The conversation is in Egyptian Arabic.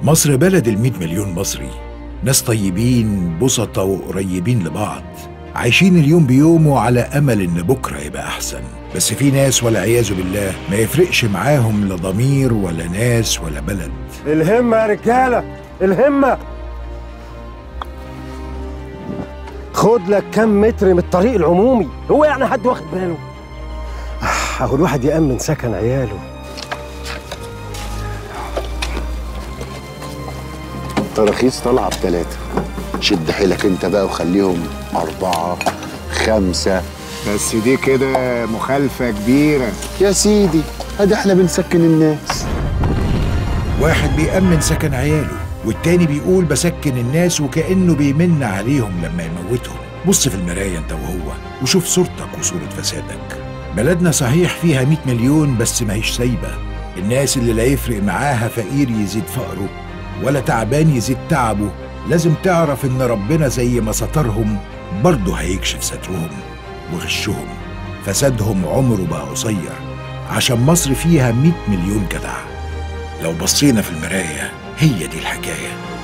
مصر بلد المئة مليون مصري ناس طيبين بسطة وقريبين لبعض عايشين اليوم بيومه على أمل إن بكرة يبقى أحسن بس في ناس والعياذ بالله ما يفرقش معاهم لا ضمير ولا ناس ولا بلد الهمة يا رجالة الهمة خد لك كم متر من الطريق العمومي هو يعني حد واخد باله آه، اهو الواحد يأمن سكن عياله تراخيص طالعه بثلاثه شد حيلك انت بقى وخليهم اربعه خمسه بس دي كده مخالفة كبيرة يا سيدي ادي احنا بنسكن الناس واحد بيأمن سكن عياله والتاني بيقول بسكن الناس وكأنه بيمن عليهم لما يموتهم بص في المراية انت وهو وشوف صورتك وصورة فسادك بلدنا صحيح فيها 100 مليون بس ما هيش سايبة الناس اللي لا يفرق معاها فقير يزيد فقره ولا تعبان يزيد تعبه لازم تعرف ان ربنا زي ما سترهم برضه هيكشف سترهم وغشهم فسادهم عمره بقى قصير عشان مصر فيها 100 مليون جدع لو بصينا في المراية هي دي الحكاية